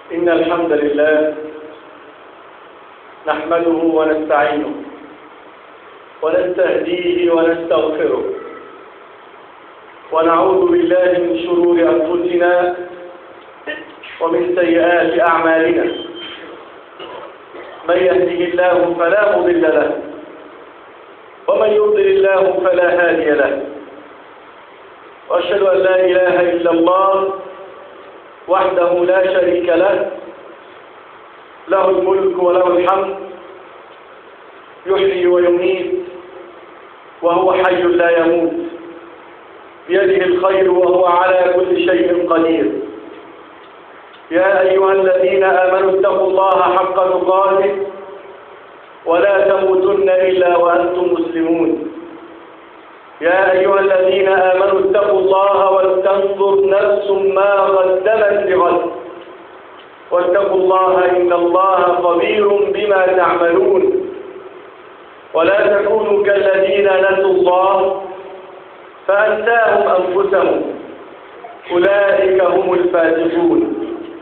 إن الحمد لله نحمده ونستعينه ونستهديه ونستغفره ونعوذ بالله من شرور أنفسنا ومن سيئات أعمالنا من يهده الله فلا مضل له ومن يضلل الله فلا هادي له وأشهد أن لا إله إلا الله وحده لا شريك له له الملك وله الحمد يحيي ويميت وهو حي لا يموت بيده الخير وهو على كل شيء قدير يا أيها الذين آمنوا اتقوا الله حق تقاته ولا تموتن إلا وأنتم مسلمون يا أيها الذين آمنوا اتقوا الله ولتنظر نفس ما قدمت لغد واتقوا الله إن الله خبير بما تعملون ولا تكونوا كالذين نسوا الله فأنساهم أنفسهم أولئك هم الفاسقون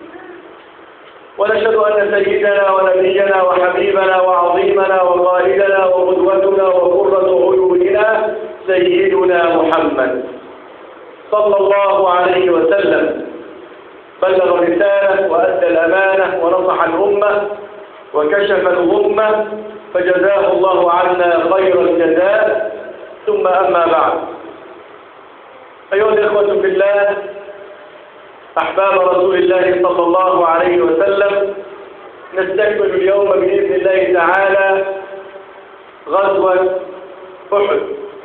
ونشهد أن سيدنا ونبينا وحبيبنا وعظيمنا وقائدنا وقدوتنا وقرة عيوننا سيدنا محمد صلى الله عليه وسلم بلغ الرسالة وأدى الأمانة ونصح الأمة وكشف الغمة فجزاه الله عنا خير الجزاء ثم أما بعد أيها الإخوة في الله أحباب رسول الله صلى الله عليه وسلم نستكمل اليوم بإذن الله تعالى غزوة أحد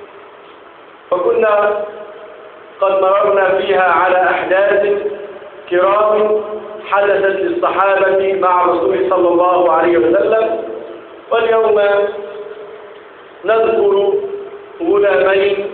فكنا قد مررنا فيها على أحداث كرام حدثت للصحابة مع الرسول صلى الله عليه وسلم واليوم نذكر غلامين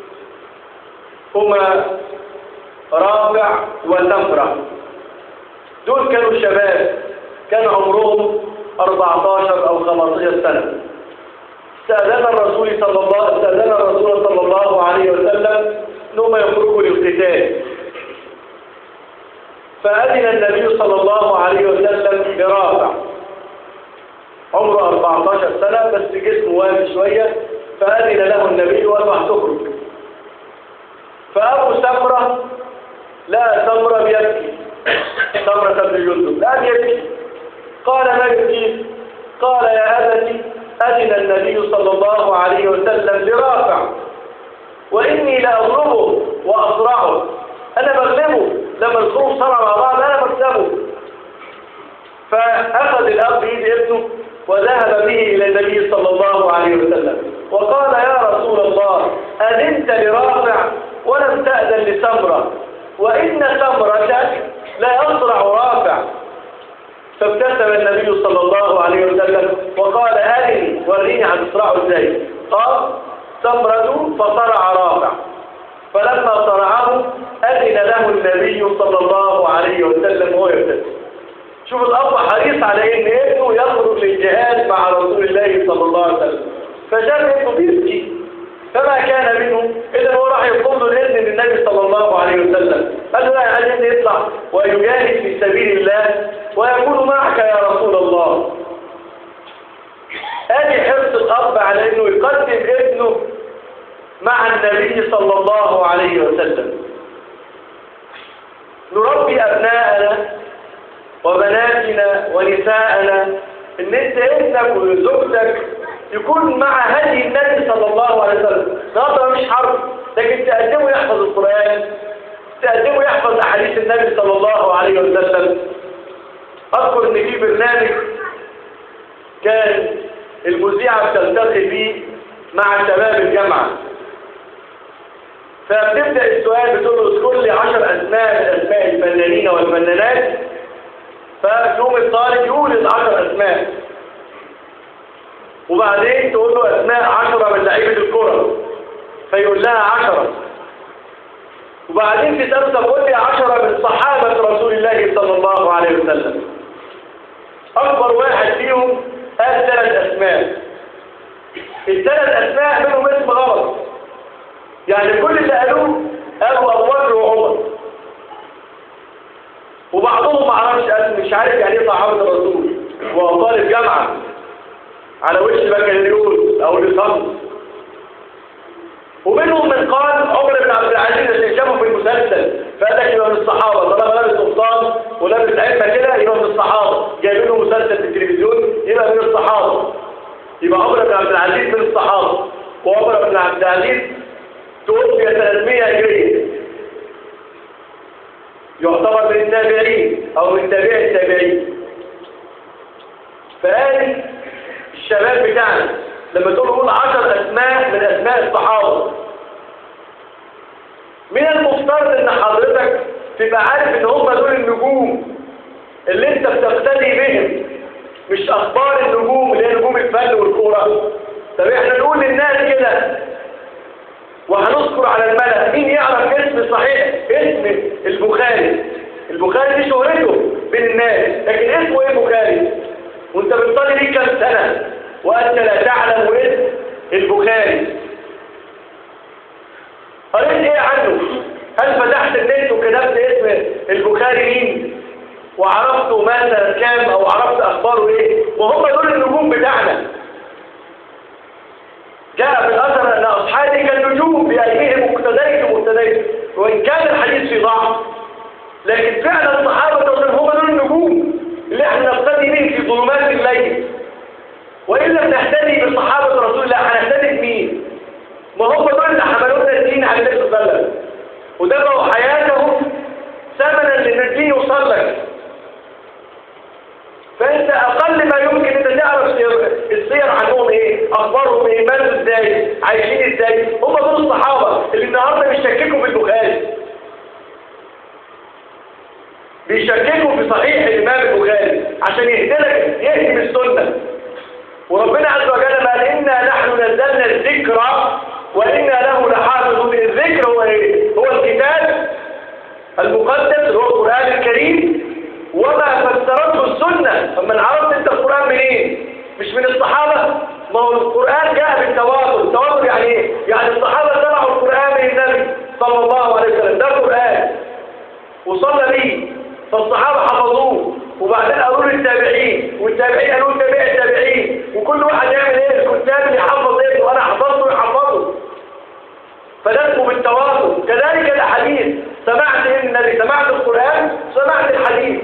هما رافع وسمرة دول كانوا شباب كان عمرهم 14 أو 15 سنة استأذن الرسول صلى الله استأذن الرسول صلى الله عليه وسلم انهم يخرجوا للقتال فأذن النبي صلى الله عليه وسلم برافع عمره 14 سنة بس جسمه واقف شوية فأذن له النبي وأصبح تخرج فأبو سمرة لا سمرة بيبكي سمرة بن جندب لا بيبكي قال ما يبكي قال يا أبتي أذن النبي صلى الله عليه وسلم لرافع وإني لأضربه وأصرعه أنا بغلبه لما الخوف صرع مع بعض أنا بكسبه فأخذ الأب بيد ابنه وذهب به إلى النبي صلى الله عليه وسلم وقال يا رسول الله أذنت لرافع ولم تأذن لسمرة وإن سمرة لا يصرع رافع فابتسم النبي صلى الله عليه وسلم وقال أرني وريني هتصرعه ازاي قال سمرة فصرع رافع فلما صرعه أذن له النبي صلى الله عليه وسلم وهو يبتسم شوف الأب حريص على إن ابنه يخرج للجهاد مع رسول الله صلى الله عليه وسلم فشاف ابنه بيبكي فما كان منه إلا هو راح يطلب له الإذن للنبي صلى الله عليه وسلم قال له لا عايز ابني يطلع ويجاهد في سبيل الله ويكون معك يا رسول الله ادي حرص الأب على إنه يقدم ابنه مع النبي صلى الله عليه وسلم نربي أبناءنا وبناتنا ونساءنا ان انت ابنك وزوجتك يكون مع هدي النبي صلى الله عليه وسلم النهارده مش حرب لكن تقدمه يحفظ القرآن تقدمه يحفظ أحاديث النبي صلى الله عليه وسلم أذكر إن في برنامج كان المذيعة بتلتقي فيه مع شباب الجامعة فبتبدأ السؤال بتقول له اذكر لي 10 أسماء من أسماء الفنانين والفنانات فيقوم الطالب يقول العشر أسماء وبعدين تقول له أسماء عشرة من لعيبة الكرة فيقول لها عشرة وبعدين تسأل تقول لي عشرة من صحابة رسول الله صلى الله عليه وسلم أكبر واحد فيهم قال ثلاث أسماء الثلاث أسماء منهم اسم غلط يعني كل اللي قالوه قالوا أبو بكر وعمر وبعضهم ما عرفش اسم مش عارف يعني ايه صحابة الرسول وهو طالب جامعة على وش بكالوريوس او ليسانس ومنهم من قال عمر بن عبد العزيز اللي شافه في المسلسل فقال لك يبقى من الصحابة طالما لابس قمصان ولابس عمة كده يبقى من الصحابة جايبين له مسلسل في التلفزيون يبقى من الصحابة يبقى عمر بن عبد العزيز من الصحابة وعمر بن عبد العزيز توفي 300 هجرية يعتبر من التابعين او من تابع التابعين فقال الشباب بتاعنا لما تقول قول 10 اسماء من اسماء الصحابه من المفترض ان حضرتك تبقى عارف ان هم دول النجوم اللي انت بتقتدي بهم مش اخبار النجوم اللي هي نجوم الفن والكوره طب احنا نقول للناس كده وهنذكر على الملأ مين يعرف اسم صحيح اسم البخاري البخاري دي شهرته بين الناس لكن اسمه ايه البخاري وانت بتصلي ليه كام سنة وانت لا تعلم اسم البخاري قريت ايه عنه هل فتحت النت وكتبت اسم البخاري مين وعرفت ماذا كام او عرفت اخباره ايه وهم دول النجوم بتاعنا جاء في الأثر أن أصحابي كالنجوم بأيديهم مقتديت مقتديت وإن كان الحديث في ضعف لكن فعلا الصحابة هم دول النجوم اللي احنا نقتدي بهم في ظلمات الليل وإن لم نهتدي بصحابة رسول الله هنهتدي بمين؟ ما هم دول اللي حملونا الدين على النبي صلى الله عليه وسلم ودفعوا حياتهم ثمنا لأن الدين يوصل لك فانت اقل ما يمكن انت تعرف السير عنهم ايه اخبارهم ايه ماتوا ازاي عايشين ازاي هم دول الصحابه اللي النهارده بيشككوا في البخاري بيشككوا في صحيح الامام البخاري عشان يهدلك يهدم السنه وربنا عز وجل قال انا نحن نزلنا الذكر وانا له لحافظون الذكر هو ايه هو الكتاب المقدس اللي هو القران الكريم وما فسرته السنة فمن عرفت انت القرآن منين مش من الصحابة ما هو القرآن جاء بالتواتر التواتر يعني ايه يعني الصحابة سمعوا القرآن من النبي صلى الله عليه وسلم ده قرآن وصلى به فالصحابة حفظوه وبعدين قالوا للتابعين والتابعين قالوا لتابع التابعين وكل واحد يعمل ايه الكتاب اللي يحفظ ايه وانا حفظته يحفظه فده اسمه بالتواتر كذلك الحديث سمعت النبي سمعت القرآن سمعت الحديث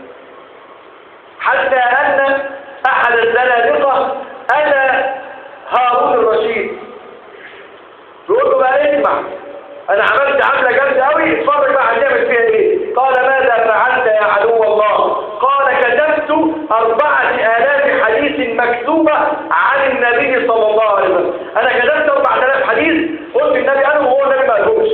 حتى أن أحد الزنادقة أنا هارون الرشيد يقول له بقى اسمع أنا عملت عملة جامدة أوي اتفرج بقى هتعمل فيها إيه قال ماذا فعلت يا عدو الله قال كتبت أربعة آلاف حديث مكتوبة عن النبي صلى الله عليه وسلم أنا كتبت أربعة آلاف حديث قلت النبي قاله وهو النبي ما قالهوش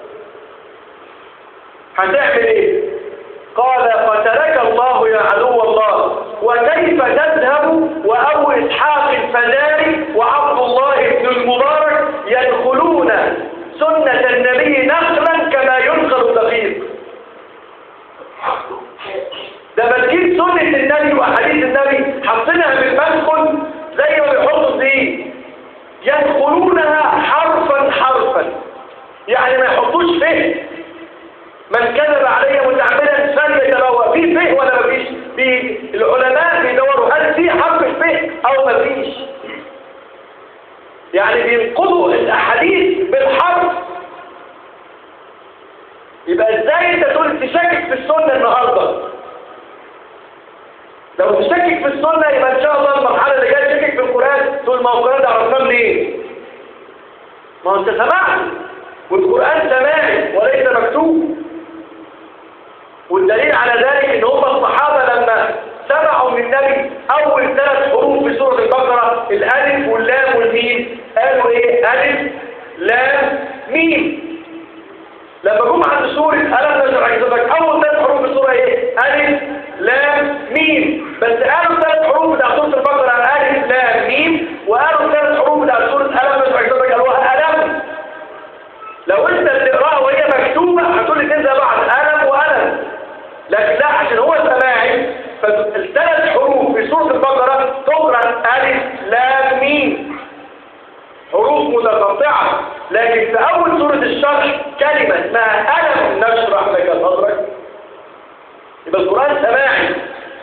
هتعمل إيه قال قتلك الله يا عدو الله وكيف تذهب وأبو إسحاق الفزاري وعبد الله بن المبارك يدخلون سنة النبي نقلا كما ينقل الدقيق ده بتجيب سنة النبي وحديث النبي حاطينها في المدخل زي ما بيحطوا دي يدخلونها حرفا حرفا يعني ما يحطوش فهم من كذب علي متعمدا فليتبوأ في فيه ولا مفيش في العلماء بيدوروا هل في حرف فيه او مفيش يعني بينقضوا الاحاديث بالحرف يبقى ازاي انت تقول تشكك في السنه النهارده لو تشكك في السنه يبقى ان شاء الله المرحله اللي جايه تشكك في القران تقول ما هو القران ده عرفناه منين ما هو انت سمعت والقران سماعي وليس مكتوب والدليل على ذلك ان هم الصحابة لما سمعوا من النبي اول ثلاث حروف في سورة البقرة الالف واللام والميم قالوا ايه الف لام ميم لما جم عند سورة ألم نشرح صدرك أول ثلاث حروف في السورة إيه؟ ألف لام ميم بس قالوا ثلاث حروف بتاع سورة البقرة ألف لام ميم وقالوا ثلاث حروف بتاع سورة ألم نشرح صدرك قالوها ألم لو أنت بتقراها وهي مكتوبة هتقول لي تنزل بعض ألم وألم لكن لا عشان هو سماعي فالثلاث حروف في سورة البقرة تقرأ ألف لام ميم حروف متقطعة لكن في أول سورة الشرح كلمة اسمها ألم نشرح لك صدرك يبقى القرآن سماعي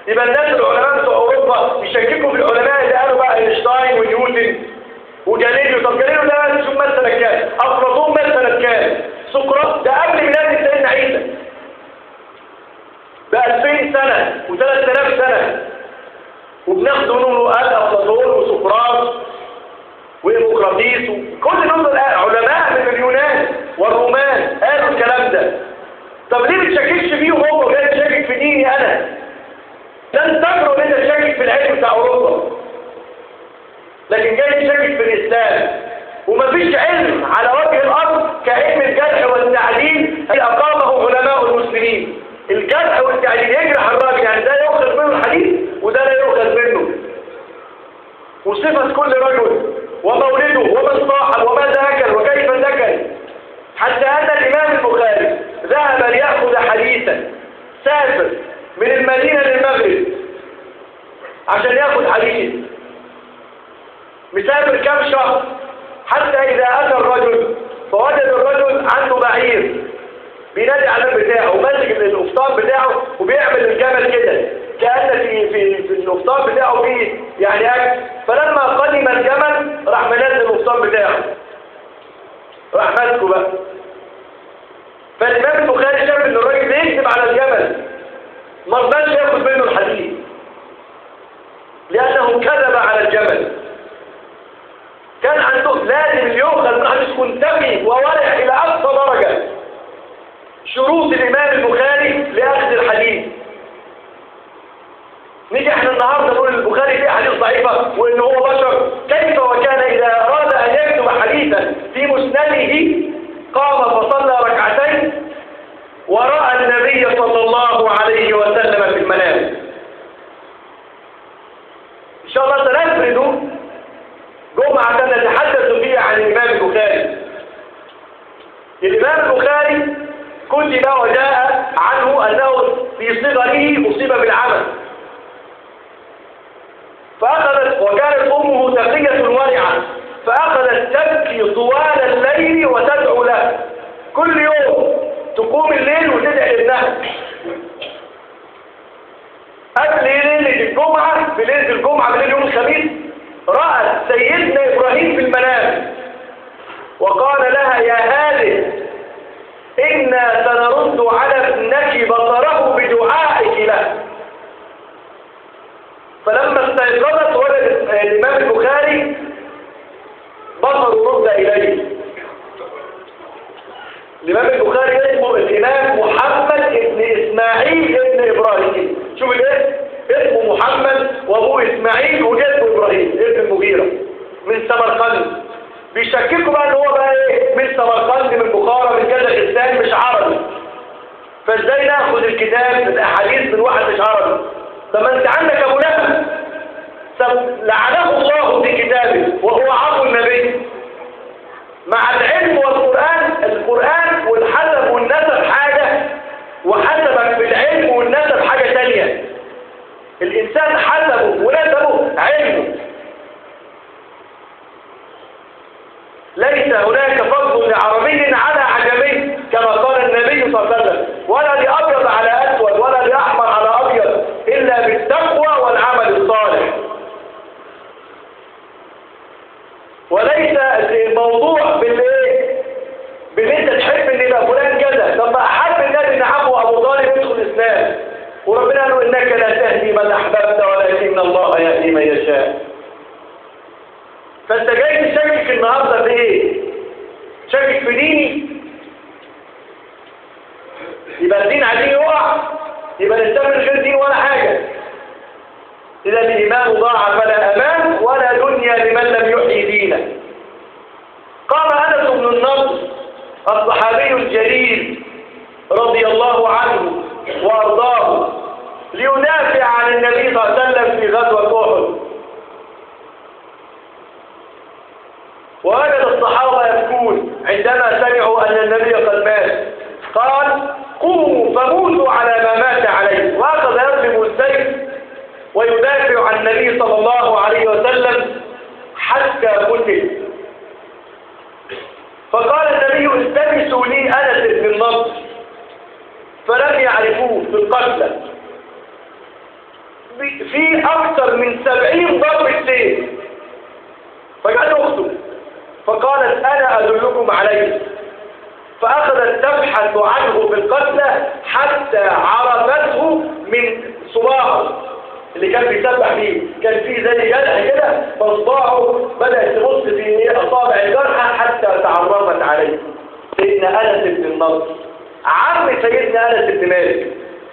يبقى الناس العلماء بتوع اوروبا يشككوا في العلماء اللي قالوا بقى اينشتاين ونيوتن وجاليليو طب جاليليو ده شوف مثلا كام افلاطون مثلا كام سقراط ده قبل ميلاد سيدنا عيسى ب 2000 سنه و3000 سنه وبناخد منهم قال افلاطون وسقراط وهيبوقراطيس وكل دول علماء من اليونان والرومان قالوا الكلام ده طب ليه بتشككش فيهم هو جاي تشكك في ديني انا لن تجرؤ ان انت تشكك في العلم بتاع اوروبا لكن جاي تشكك في الاسلام ومفيش علم على وجه الارض كعلم الجرح والتعديل اللي اقامه علماء المسلمين الجرح والتعديل يجرح الراجل يعني ده يؤخذ منه الحديث وده لا يؤخذ منه وصفة كل رجل ومولده ومن صاحب وماذا أكل وكيف ذكر حتى أن الإمام البخاري ذهب ليأخذ حديثا سافر من المدينة للمغرب عشان يأخذ حديث مسافر كم شهر حتى إذا أتى الرجل فوجد الرجل عنده بعير بينادي على الباب بتاعه وماسك القفطان بتاعه وبيعمل الجمل كده كأن في في في القفطان بتاعه فيه يعني أكل فلما قدم الجمل راح منزل القفطان بتاعه راح ماسكه بقى فالإمام البخاري شاف إن الراجل بيكذب على الجمل ما رضاش ياخد منه الحديث لأنه كذب على الجمل كان عنده لازم يؤخذ من حديث منتمي وورع إلى أقصى درجة شروط الإمام البخاري لأخذ الحديث نيجي احنا النهاردة نقول البخاري فيه حديث ضعيفة وإن هو بشر كيف وكان إذا أراد أن يكتب حديثا في مسنده قام فصلى ركعتين ورأى النبي صلى الله عليه وسلم في المنام إن شاء الله سنفرد جمعة نتحدث فيها عن الإمام البخاري الإمام البخاري كتب وجاء عنه أنه في صغره أصيب بالعمل فأخذت وكانت أمه تقية ورعة فأخذت تبكي طوال الليل وتدعو له كل يوم تقوم الليل وتدعي لابنها قبل ليلة الجمعة في ليلة الجمعة بليل يوم الخميس رأت سيدنا إبراهيم في المنام وقال لها يا هذه إنا سنرد على ابنك بصره بدعائك له فلما استيقظت ولد الإمام البخاري بصره رد إليه الإمام البخاري اسمه الإمام محمد ابن إسماعيل ابن إبراهيم شوف الاسم اسمه محمد وأبوه إسماعيل وجده إبراهيم ابن المغيرة من سمرقند بيشككوا بقى ان هو بقى ايه من سمرقند من بخارى من كازاخستان مش عربي فازاي ناخد الكتاب الاحاديث من واحد مش عربي طب ما انت عندك ابو لهب لعنه الله في كتابه وهو عم النبي مع العلم والقرآن القرآن والحسب والنسب حاجة وحسبك بالعلم والنسب حاجة تانية الإنسان حسبه ونسبه علمه ليس هناك فضل لعربي على عجمي كما قال النبي صلى الله عليه وسلم ولا لأبيض على أسود ولا لأحمر على أبيض إلا بالتقوى والعمل الصالح وليس الموضوع بالايه بان انت تحب ان يبقى فلان كذا طب ما احب الناس ان عمه ابو طالب يدخل الاسلام وربنا قال له انك لا تهدي من احببت ولكن الله يهدي من يشاء فانت جاي تشكك النهارده في ايه تشكك في ديني يبقى الدين عايزين يقع يبقى الاسلام من غير دين ولا حاجه اذا الايمان ضاع فلا امان ولا دنيا لمن لم يحيي دينه قال انس بن النضر الصحابي الجليل رضي الله عنه وارضاه ليدافع عن النبي صلى الله عليه وسلم في غزوه احد ووجد الصحابة يبكون عندما سمعوا أن النبي قد مات قال قوموا فموتوا على ما مات عليه وأخذ يضرب السيف ويدافع عن النبي صلى الله عليه وسلم حتى قتل فقال النبي التمسوا لي أنس بن النضر فلم يعرفوه في القتلى في, في أكثر من سبعين ضرب سيف فجاءت أخته فقالت أنا أدلكم عليه فأخذت تبحث عنه في القتلى حتى عرفته من صباعه اللي كان بيسبح فيه كان فيه زي جرح كده فصباعه بدأت تبص في أصابع الجرحى حتى تعرفت عليه سيدنا أنس بن النضر عم سيدنا أنس بن مالك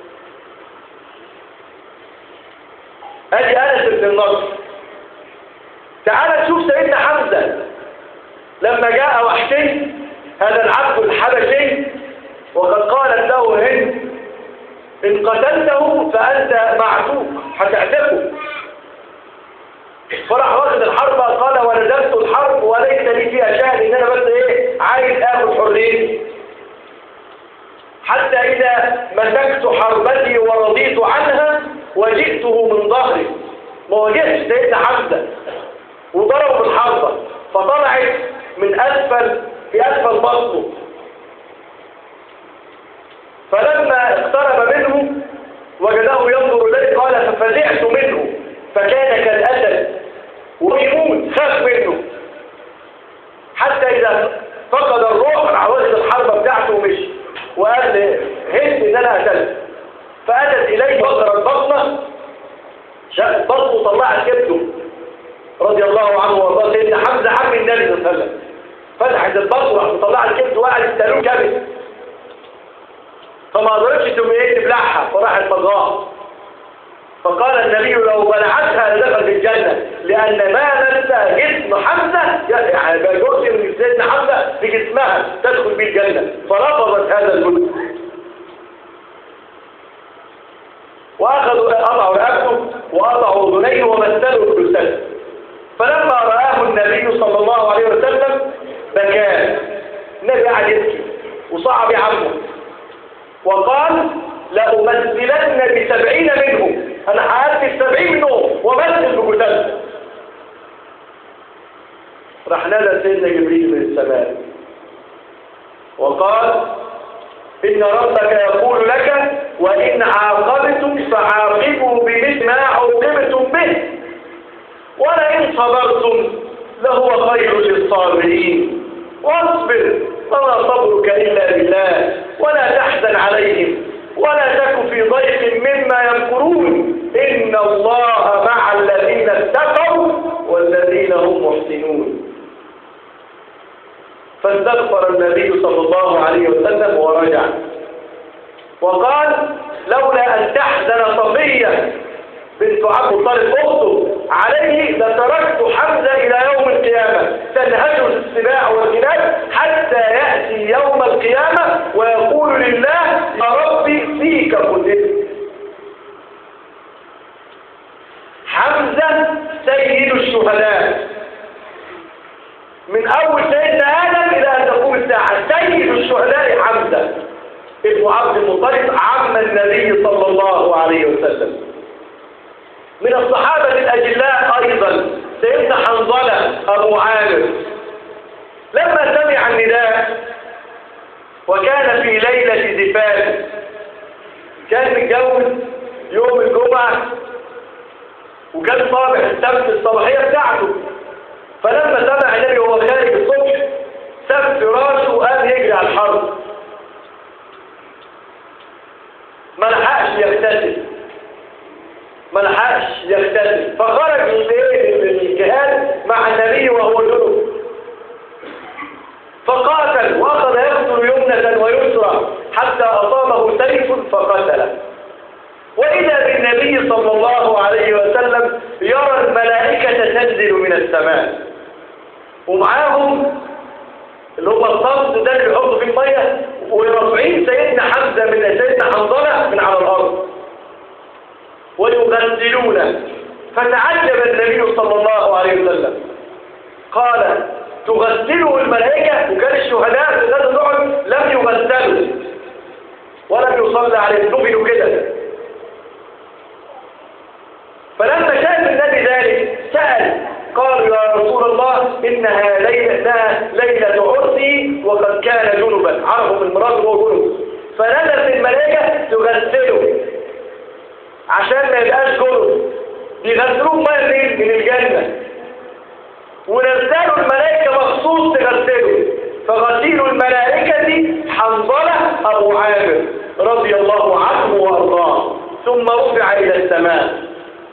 ادي انس بن النضر تعال نشوف سيدنا حمزة لما جاء وحشي هذا العبد الحبشي وقد قالت له هند ان قتلته فانت معتوق هتعتقه فراح واخد الحرب قال ونزلت الحرب وليس لي فيها شأن ان انا بس ايه عايز اخد حريتي حتى اذا مسكت حربتي ورضيت عنها وجئته من ظهري ما واجهش سيدنا حمزة وضربه بالحربة فطلعت من أسفل في أسفل بطنه فلما اقترب منه وجده ينظر إليه قال ففزعت منه فكان كالأسد ويموت خاف منه حتى إذا فقد الروح راح واخد الحربة بتاعته ومشي وقال هند إن أنا قتلت فأتت إليه وضرت بطنه شاءت بطنه وطلعت كبده رضي الله عنه وارضاه سيدنا حمزة عم النبي صلى الله عليه وسلم فتحت البطن وراح مطلعت الكبد وقعد يستلوه كبد فما قدرتش تقوم ايه تبلعها فراحت مضغاه فقال النبي لو بلعتها لدخل في الجنة لأن ما ننسى جسم حمزة يعني جزء من سيدنا حمزة في جسمها تدخل به الجنة فرفضت هذا الجزء وأخذوا قطعوا رقبته وقطعوا أذنيه ومثلوا الجثة فلما رآه النبي صلى الله عليه وسلم بكى النبي قعد يبكي وصعب عمه وقال لأمثلن بسبعين منهم أنا هأتي السبعين منهم ومثل بجثته راح نزل سيدنا جبريل من السماء وقال إن ربك يقول لك وإن عاقبتم فعاقبوا بمثل ما عوقبتم به ولئن صبرتم لهو خير للصابرين واصبر وما صبرك إلا بالله ولا تحزن عليهم ولا تك في ضيق مما يمكرون إن الله مع الذين اتقوا والذين هم محسنون فاستغفر النبي صلى الله عليه وسلم ورجع وقال لولا أن تحزن صفية بنت عبد الطالب أخته عليه لتركت حمزة إلى يوم القيامة تنهجه السباع والجنات حتى يأتي يوم القيامة ويقول لله يا ربي فيك قدرت حمزة سيد الشهداء من أول سيدنا آدم إلى أن تقوم الساعة سيد الشهداء حمزة ابن عبد المطلب عم النبي صلى الله عليه وسلم من الصحابة الأجلاء أيضا سيدنا حنظلة أبو عامر لما سمع النداء وكان في ليلة زفاف كان متجوز يوم الجمعة وكان صابح السبت الصباحية بتاعته فلما سمع النبي وهو خارج الصبح ساب فراشه وقام يجري على الحرب ما لحقش يغتسل ما لحقش يغتسل فخرج من الجهاد مع النبي وهو جنوب فقاتل واخذ يقتل يمنة ويسرى حتى اصابه سيف فقتله واذا بالنبي صلى الله عليه وسلم يرى الملائكة تنزل من السماء ومعاهم اللي هم الصمت ده اللي بيحطوا فيه الميه ورافعين سيدنا حمزه من سيدنا حنظله من على الارض ويغسلونه فتعجب النبي صلى الله عليه وسلم قال تغسله الملائكة وكان الشهداء في غزة أحد لم يغسلوا ولم يصلى عليهم دفنوا كده فلما شاف النبي ذلك سأل قالوا يا رسول الله إنها ليلة, إنها ليلة عرسي وقد كان جنبا عرفوا من مراته وهو جنب فنزلت الملائكة تغسله عشان ما يبقاش جرم بيغسلوه ميه منين؟ من الجنة ونزلوا الملائكة مخصوص تغسله فغسيل الملائكة حنظلة أبو عامر رضي الله عنه وأرضاه ثم رفع إلى السماء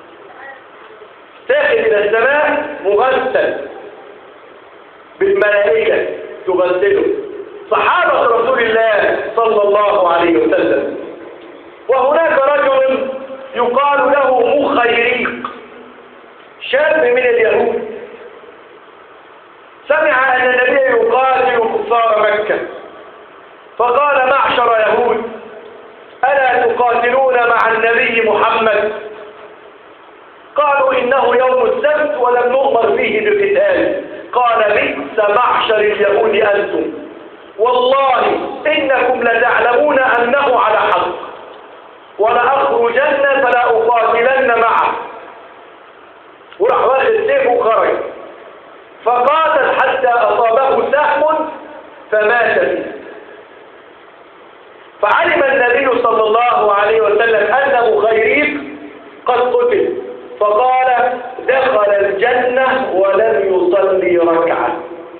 تاخذ إلى السماء مغسل بالملائكة تغسله صحابة رسول الله صلى الله عليه وسلم وهناك رجل يقال له مخيريق شاب من اليهود سمع أن النبي يقاتل كفار مكة فقال معشر يهود ألا تقاتلون مع النبي محمد قالوا إنه يوم السبت ولم نؤمر فيه بالقتال قال بئس معشر اليهود أنتم والله إنكم لتعلمون أنه على حق ولأخرجن فلا أقاتلن معه وراح واخد سيفه وخرج فقاتل حتى أصابه سهم فمات فيه فعلم النبي صلى الله عليه وسلم أن مخيريق قد قتل فقال دخل الجنة ولم يصلي ركعة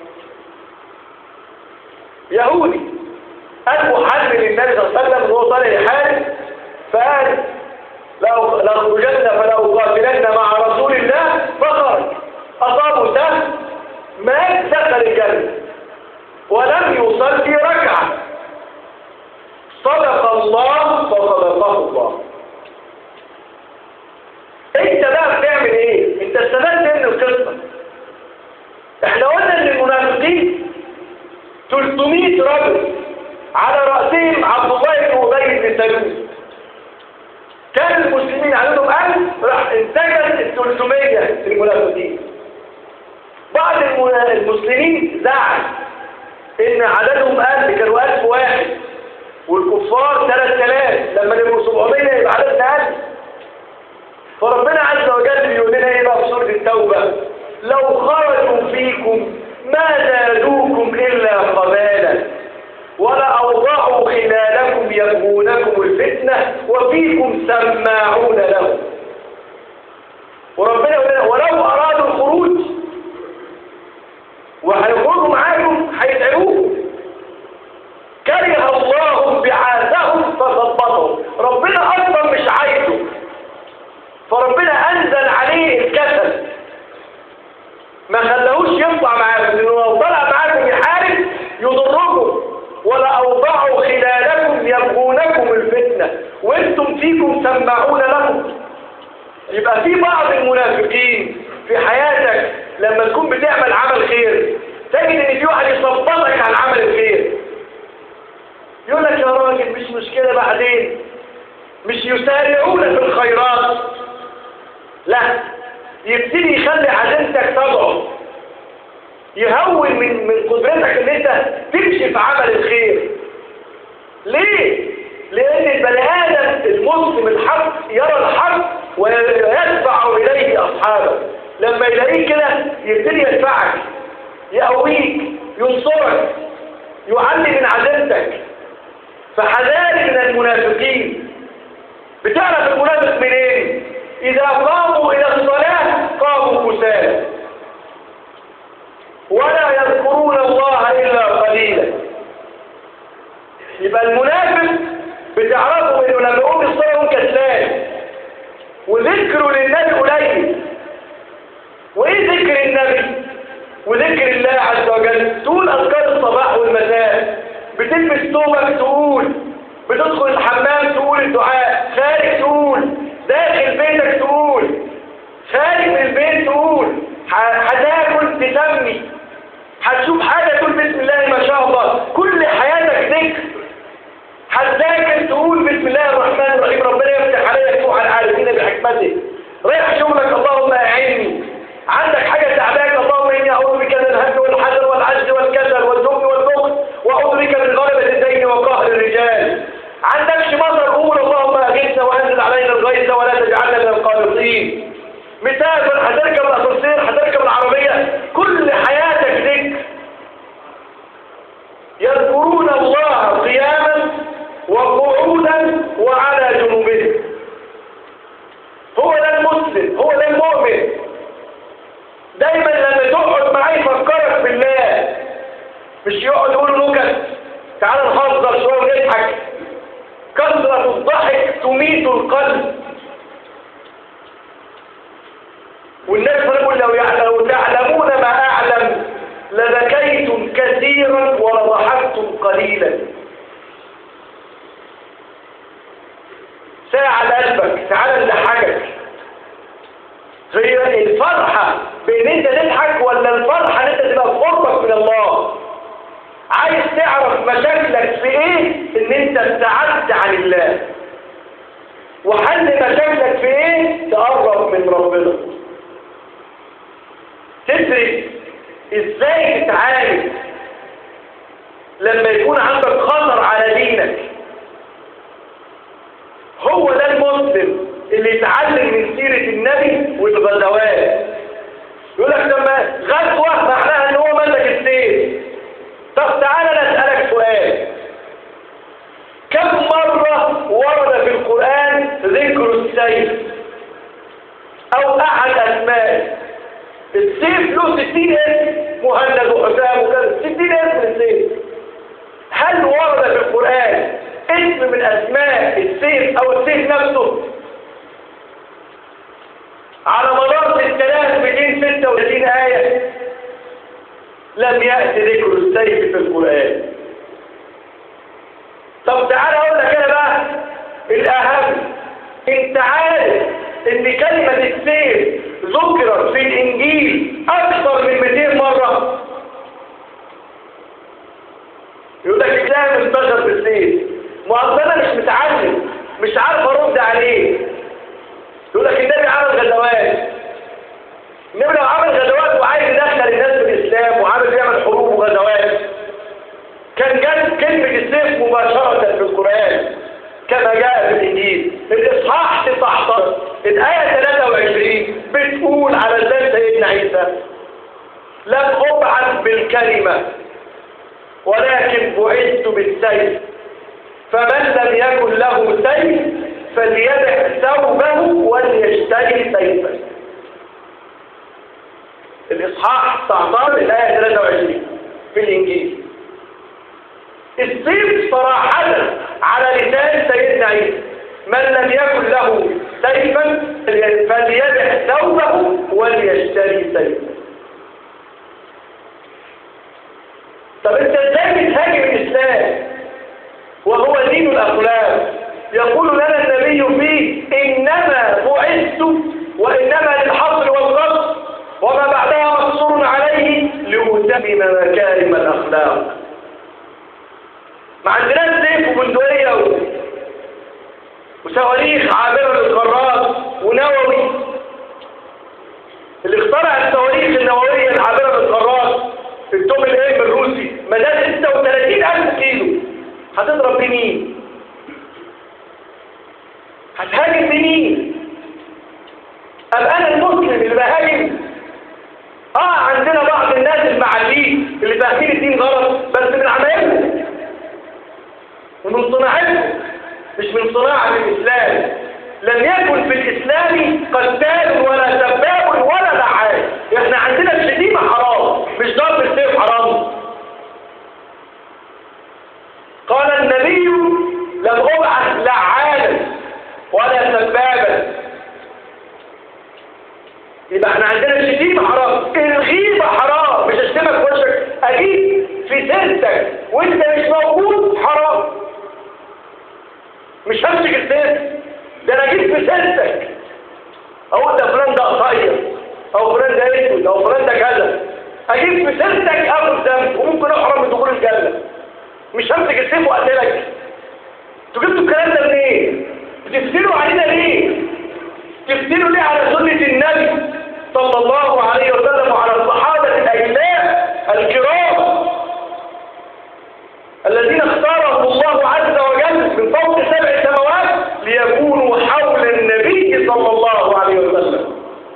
يهودي قال محمد النبي صلى الله عليه وسلم وهو طالع يحارب فقال لأخرجن فلا أقاتلن مع رسول الله فخرج أصابه سهم مات دخل الجنة ولم يصلي ركعة صدق الله فصدقه الله انت بقى بتعمل ايه انت استفدت من القصه احنا قلنا ان المنافقين 300 رجل على راسهم عبد الله بن ابي بن سلول كان المسلمين عددهم 1000 راح انتجت ال 300 المنافقين بعض المسلمين زعل ان عددهم 1000 كانوا 1000 واحد والكفار 3000 لما نبقوا 700 يبقى عددنا 1000 فربنا عز وجل بيقول لنا ايه بقى في سوره التوبه لو خرجوا فيكم ما زادوكم الا خبالا ولا اوضعوا خلالكم يبغونكم الفتنه وفيكم سماعون لهم وربنا يقول لنا ولو ارادوا الخروج وهيخرجوا معاكم هيتعبوكم كره الله بعاثهم فثبطهم ربنا اصلا مش عايزه فربنا انزل عليه الكسل ما خلاهوش يطلع معاكم لانه لو طلع معاكم يحارب يضركم ولا اوضعوا خلالكم يبغونكم الفتنه وانتم فيكم سماعون لهم يبقى في بعض المنافقين في حياتك لما تكون بتعمل عمل خير تجد ان في واحد يصبطك على العمل الخير يقول لك يا راجل مش مشكله بعدين مش يسارعون في الخيرات لا يبتدي يخلي عزيمتك تضعف يهون من من قدرتك ان انت تمشي في عمل الخير ليه لان البني ادم المسلم الحق يرى الحق ويدفع اليه اصحابه لما يلاقيه كده يبتدي يدفعك يقويك ينصرك يعلي من عزيمتك فحذاري من المنافقين بتعرف المنافق منين إذا قاموا إلى الصلاة قاموا كسالى ولا يذكرون الله إلا قليلا يبقى المنافق بتعرفوا إنه لما يقوم الصلاة يقوم كسلان وذكره للنبي قليل وإيه ذكر النبي وذكر الله عز وجل تقول أذكار الصباح والمساء بتلبس ثوبك تقول بتدخل الحمام تقول الدعاء خارج تقول داخل بيتك تقول خارج من البيت تقول هتاكل تسمي هتشوف حاجة تقول بسم الله ما شاء الله كل حياتك ذكر هتذاكر تقول بسم الله الرحمن الرحيم ربنا يفتح عليك فوق العالمين بحكمته رايح شغلك اللهم اعني عندك حاجة تعباك اللهم اني اعوذ بك من الهم والحزن والعجز والكسل والجبن والبخل واعوذ بك من غلبة الدين وقهر الرجال عندكش مطر قول اللهم اغثنا وانزل علينا الغيث ولا تجعلنا من القانطين مثال هتركب الاسانسير هتركب العربية كل حياتك ذكر يذكرون الله قياما وقعودا وعلى جنوبهم المسلم هو ده المؤمن دايما لما تقعد معاه يفكرك بالله مش يقعد يقول نكت تعال نهزر شويه ونضحك كثرة الضحك تميت القلب والناس بتقول لو لو تعلمون ما اعلم لبكيتم كثيرا ولضحكتم قليلا ساعة لقلبك تعال نضحكك هي الفرحة بان انت تضحك ولا الفرحة ان انت تبقى في قربك من الله عايز تعرف مشاكلك في ايه ان انت ابتعدت عن الله وحل مشاكلك في ايه تقرب من ربنا تدرس ازاي تتعالج لما يكون عندك خطر على دينك هو ده المسلم اللي يتعلم من سيرة النبي والغزوات يقول لك لما غزوة معناها ان هو ملك السيف طب تعالى انا اسألك سؤال كم مرة ورد في القرآن ذكر السيف او احد اسماء السيف له ستين اسم مهند وحسام وكذا ستين اسم السيف هل ورد في القرآن اسم من اسماء السيف او السيف نفسه على مدار 3236 آية لم يأتي ذكر السيف في القرآن طب تعالى اقول لك انا بقى الاهم انت عارف ان كلمة السيف ذكرت في الانجيل اكثر من 200 مرة يقول لك الاسلام انتشر بالسيف ما انا مش متعلم مش عارف ارد عليه يقول لك النبي عمل غزوات النبي لو عمل غزوات وعايز يدخل الناس في الاسلام وعامل يعمل حروب وغزوات كان جاب كلمة السيف مباشرة في القرآن كما جاء في الإنجيل الإصحاح 19 الآية 23 بتقول على لسان سيدنا عيسى لم أبعث بالكلمة ولكن بعثت بالسيف فمن لم يكن له سيف فليدع ثوبه وليشتري سيفا الإصحاح 19 الآية 23 في الإنجيل السيف صراحة على لسان سيدنا عيسى من لم يكن له سيفا فليدع ثوبه وليشتري سيفا طب انت ازاي بتهاجم الاسلام وهو دين الاخلاق يقول لنا النبي فيه انما بعثت وانما للحصر والقصر وما بعدها مقصور عليه لأتمم مكارم الاخلاق ما عندناش سيف وبندقية و... وصواريخ عابرة للقارات ونووي اللي اخترع الصواريخ النووية العابرة للقارات التوم الايم الروسي مدى 36000 كيلو هتضرب بمين هتهاجم بمين ابقى انا المسلم اللي بهاجم اه عندنا بعض الناس المعلين اللي فاهمين الدين غلط بس من عمايلهم ومن صناعتهم مش من صناعة الإسلام لم يكن في الإسلام قتال ولا سباب ولا لعان احنا عندنا الشتيمة حرام مش ضرب السيف حرام قال النبي لم أبعث لعانا ولا سبابا يبقى احنا عندنا الشتيمة حرام الغيبة حرام مش اشتمك في وشك اجيب في سيرتك وانت مش موجود حرام مش همسك السيف ده انا اجيب في سيرتك اقول ده فلان ده قصير او فلان ده اسود او فلان ده كذا اجيب في سيرتك اخد ذنب وممكن احرم من دخول الجنه مش همسك السيف واقتلك انتوا جبتوا الكلام ده منين بتفتنوا علينا ليه تفتنوا ليه على سنه النبي صلى الله عليه وسلم وعلى الصحابه الاجلاء الكرام الذين اختارهم الله عز وجل من فوق سبع سماوات ليكونوا حول النبي صلى الله عليه وسلم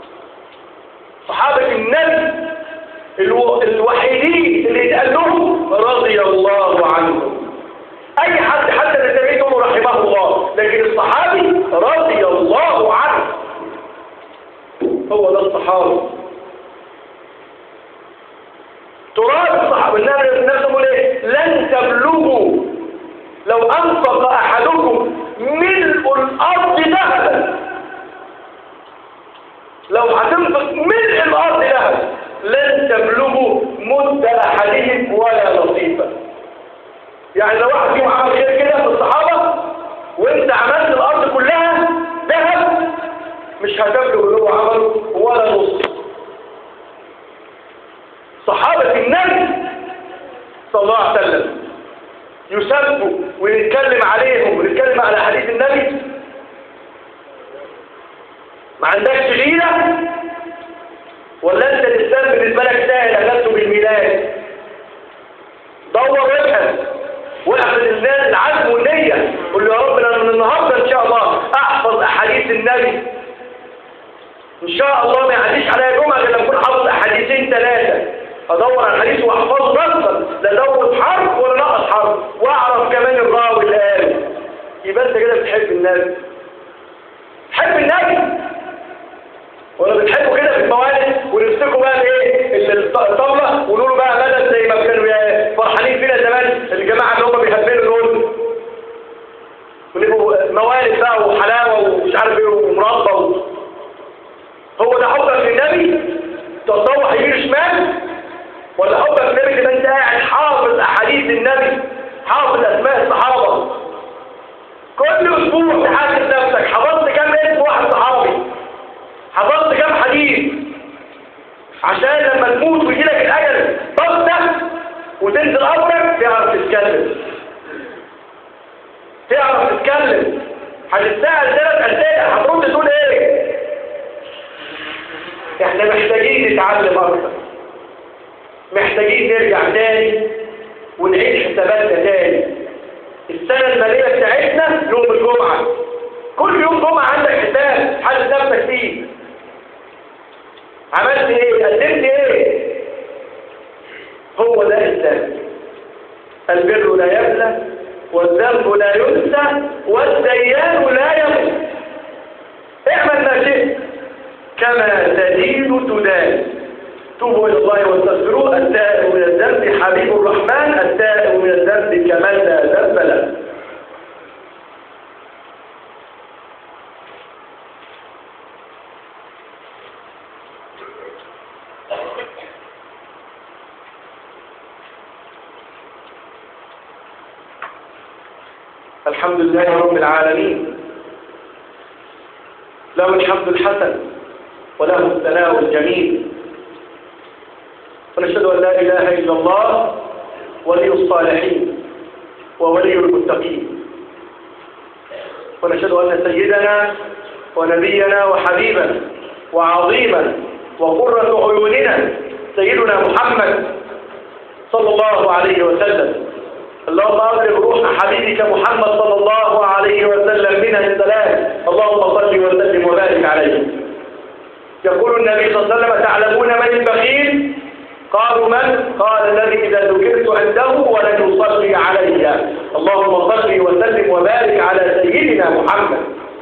صحابة النبي الو... الوحيدين اللي يتقال لهم رضي الله عنهم اي حد حتى التابعين رحمه الله لكن الصحابي رضي الله عنه هو ده الصحابة تراب الصحابة النبي نفسه بيقول ايه لن تبلغوا لو انفق احدكم ملء الارض ذهبا لو هتنفق ملء الارض ذهبا لن تبلغوا مد احدهم ولا نصيبا يعني لو واحد فيهم عمل خير كده في الصحابة وانت عملت الارض كلها ذهب مش هتبلغ اللي هو عمله ولا نص صحابة النبي صلى الله عليه وسلم يسبوا ونتكلم عليهم ونتكلم على حديث النبي ما عندكش غيرة ولا انت الاسلام بالنسبة لك سهل اخذته بالميلاد دور وابحث واحفظ الناس العزم والنية قول له يا رب انا من النهارده ان شاء الله احفظ احاديث النبي ان شاء الله ما يعديش عليا جمعه غير لما اكون حافظ احاديثين ثلاثه ادور على الحديث واحفظه نصا لا ازود حرف ولا نقص حرف واعرف كمان الراوي اللي قاله يبقى انت كده بتحب النبي تحب النبي ولا بتحبوا كده في الموالد ونمسكوا بقى الايه الطاوله ونقولوا بقى مدد زي ما كانوا فرحانين فينا زمان الجماعه اللي هم بيحبوا دول ونبقوا موالد بقى وحلاوه ومش عارف ايه ومربى و... هو ده حبك للنبي تتطوح يمين شمال ولا حبك للنبي تبقى انت قاعد حافظ احاديث النبي حافظ اسماء الصحابه كل اسبوع تحاسب نفسك حفظت كام اسم واحد صحابي حفظت كام حديث عشان لما تموت ويجي لك الاجل ضغطك وتنزل قبرك تعرف تتكلم تعرف تتكلم هتتسأل ثلاث اسئله هترد تقول ايه احنا محتاجين نتعلم اكتر محتاجين نرجع تاني ونعيد حساباتنا تاني السنة المالية بتاعتنا يوم الجمعة كل يوم جمعة عندك حساب حاسس نفسك فيه عملت ايه قدمت ايه هو ده الاسلام البر لا يبلى والذنب لا ينسى والديان لا يموت اعمل ما شئت كما تدين تدان توبوا الى الله واستغفروه التائب من الذنب حبيب الرحمن التائب من الذنب كمن لا ذنب له الحمد لله رب العالمين له الحمد الحسن وله الثناء الجميل ونشهد أن لا إله إلا الله ولي الصالحين وولي المتقين ونشهد أن سيدنا ونبينا وحبيبنا وعظيما وقرة عيوننا سيدنا محمد صلى الله عليه وسلم اللهم أبلغ روح حبيبك محمد صلى الله عليه وسلم من السلام اللهم صل وسلم وبارك عليه يقول النبي صلى الله عليه وسلم تعلمون من البخيل قالوا من قال الذي إذا ذكرت عنده ولن يصلي علي اللهم صل وسلم وبارك على سيدنا محمد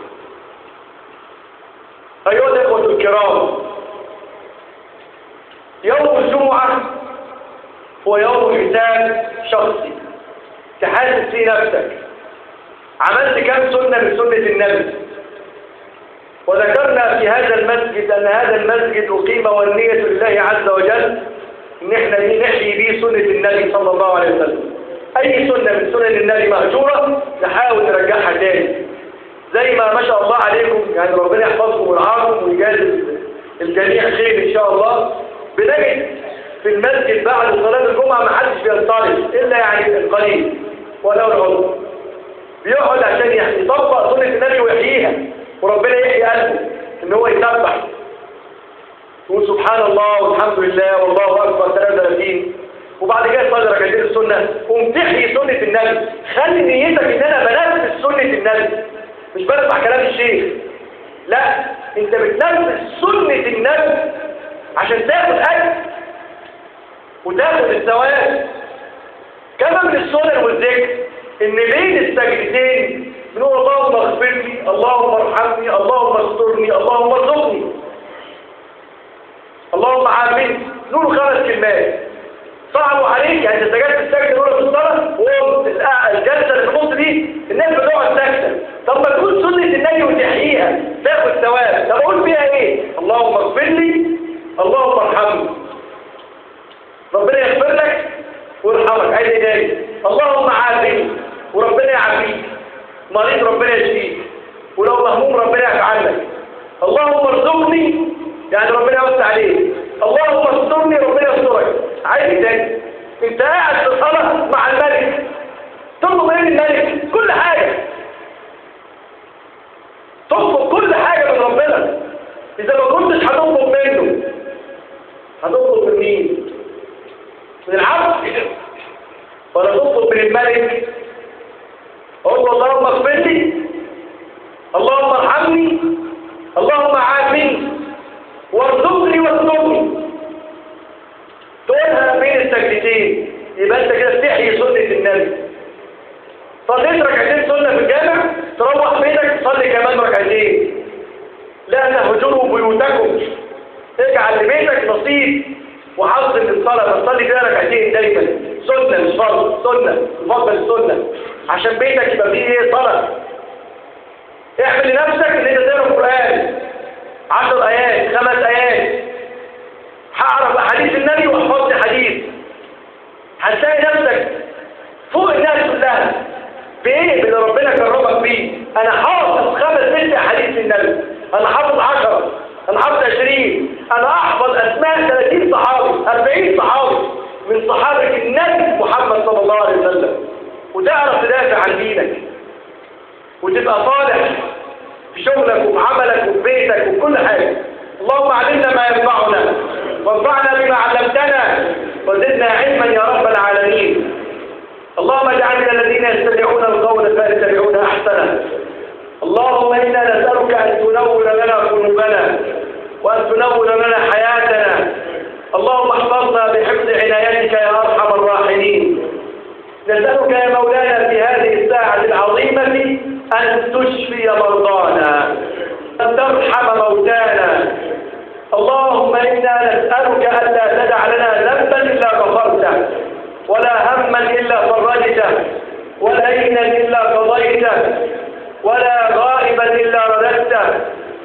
أيها الأخوة الكرام يوم الجمعة هو يوم حساب شخصي تحاسب فيه نفسك عملت كم سنة من سنة النبي وذكرنا في هذا المسجد أن هذا المسجد أقيم والنية لله عز وجل ان احنا دي نحيي بيه سنة النبي صلى الله عليه وسلم اي سنة من سنن النبي مهجورة نحاول نرجعها تاني زي ما ما شاء الله عليكم يعني ربنا يحفظكم ويرعاكم ويجازي الجميع خير ان شاء الله بنجد في المسجد بعد صلاة الجمعة ما حدش بينطلق الا يعني القليل ولو العضو بيقعد عشان يطبق سنة النبي ويحييها وربنا يحيي قلبه ان هو يسبح تقول سبحان الله والحمد لله والله أكبر 33 وبعد كده تصلي ركعتين السنة قوم تحيي سنة النبي خلي نيتك ان انا بنفذ سنة النبي مش بسمع كلام الشيخ لا انت بتنفذ سنة النبي عشان تاخد اجر وتاخد الثواب كما من السنن والذكر ان بين السجدتين بنقول اللهم اغفر لي اللهم ارحمني اللهم استرني اللهم ارزقني يعني ربنا يوسع عليك اللهم استرني ربنا يسترك عايز إيه تاني انت قاعد في صلاة مع الملك تطلب من الملك كل حاجة تطلب كل حاجة من ربنا إذا ما كنتش هتطلب منه هتطلب من مين؟ من العبد ولا تطلب من الملك قول له اللهم اغفر لي اللهم ارحمني اللهم عافني وارزقني واسترني تقولها بين السجدتين يبقى انت كده بتحيي سنة النبي صليت ركعتين سنة في الجامع تروح بيتك تصلي كمان ركعتين لا تهجروا بيوتكم اجعل لبيتك نصيب وحظ في الصلاة تصلي كده ركعتين دايما سنة مش فرض سنة نفضل السنة عشان بيتك يبقى فيه ايه صلاة اعمل لنفسك ان انت تقرا القرآن عشر ايات خمس ايات هعرف احاديث النبي واحفظ لي حديث هتلاقي نفسك فوق الناس كلها بايه باللي ربنا كرمك بيه انا حافظ خمس ست احاديث النبي انا حافظ عشرة انا حافظ عشرين انا احفظ اسماء 30 صحابي 40 صحابي من صحابة النبي محمد صلى الله عليه وسلم وتعرف تدافع عن دينك وتبقى صالح في شغلك وفي عملك وفي بيتك وفي كل حاجة اللهم علمنا ما ينفعنا وانفعنا بما علمتنا وزدنا علما يا رب العالمين اللهم اجعلنا الذين يستمعون القول فيتبعون احسنه اللهم انا نسالك ان تنور لنا قلوبنا وان تنور لنا حياتنا اللهم احفظنا بحفظ عنايتك يا ارحم الراحمين نسالك يا مولانا في هذه الساعه العظيمه ان تشفي مرضانا ان ترحم موتانا اللهم إنا نسألك ألا تدع لنا ذنبا إلا غفرته ولا هما إلا فرجته ولا دينا إلا قضيته ولا غائبا إلا رددته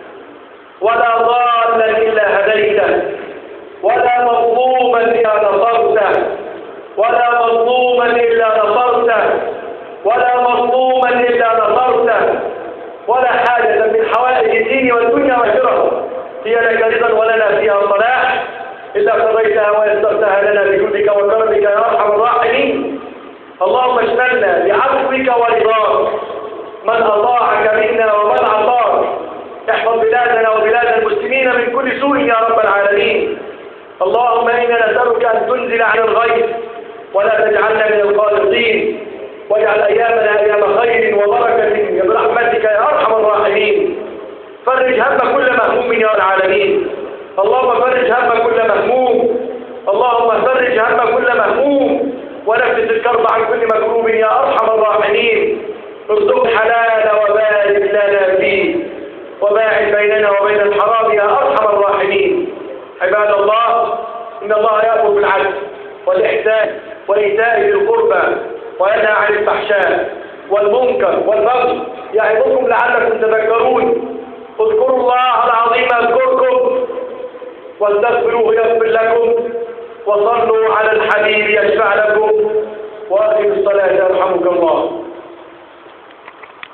ولا ضالا إلا هديته ولا مظلوما إلا نصرته ولا مظلوما إلا نصرته ولا مظلوما إلا نصرته ولا حاجة من حوائج الدين والدنيا والآخرة هي لك رضا ولنا فيها صلاح إلا قضيتها ويسرتها لنا بجودك وكرمك يا أرحم الراحمين اللهم اشملنا بعفوك ورضاك من أطاعك منا ومن عصاك احفظ بلادنا وبلاد المسلمين من كل سوء يا رب العالمين اللهم إنا نسألك أن تنزل عن الغيث ولا تجعلنا من القانطين واجعل أيامنا أيام خير وبركة برحمتك يا أرحم الراحمين فرج هم كل مهموم يا العالمين اللهم فرج هم كل مهموم اللهم فرج هم كل مهموم ونفس الكرب عن كل مكروب يا أرحم الراحمين ارزق حلال وبارك لنا فيه وباعد بيننا وبين الحرام يا أرحم الراحمين عباد الله إن الله يأمر بالعدل والإحسان وإيتاء ذي القربى وينهى عن الفحشاء والمنكر والبغي يعظكم لعلكم تذكرون اذكروا الله العظيم اذكركم واستغفروه يغفر لكم وصلوا على الحبيب يشفع لكم واقم الصلاة يرحمك الله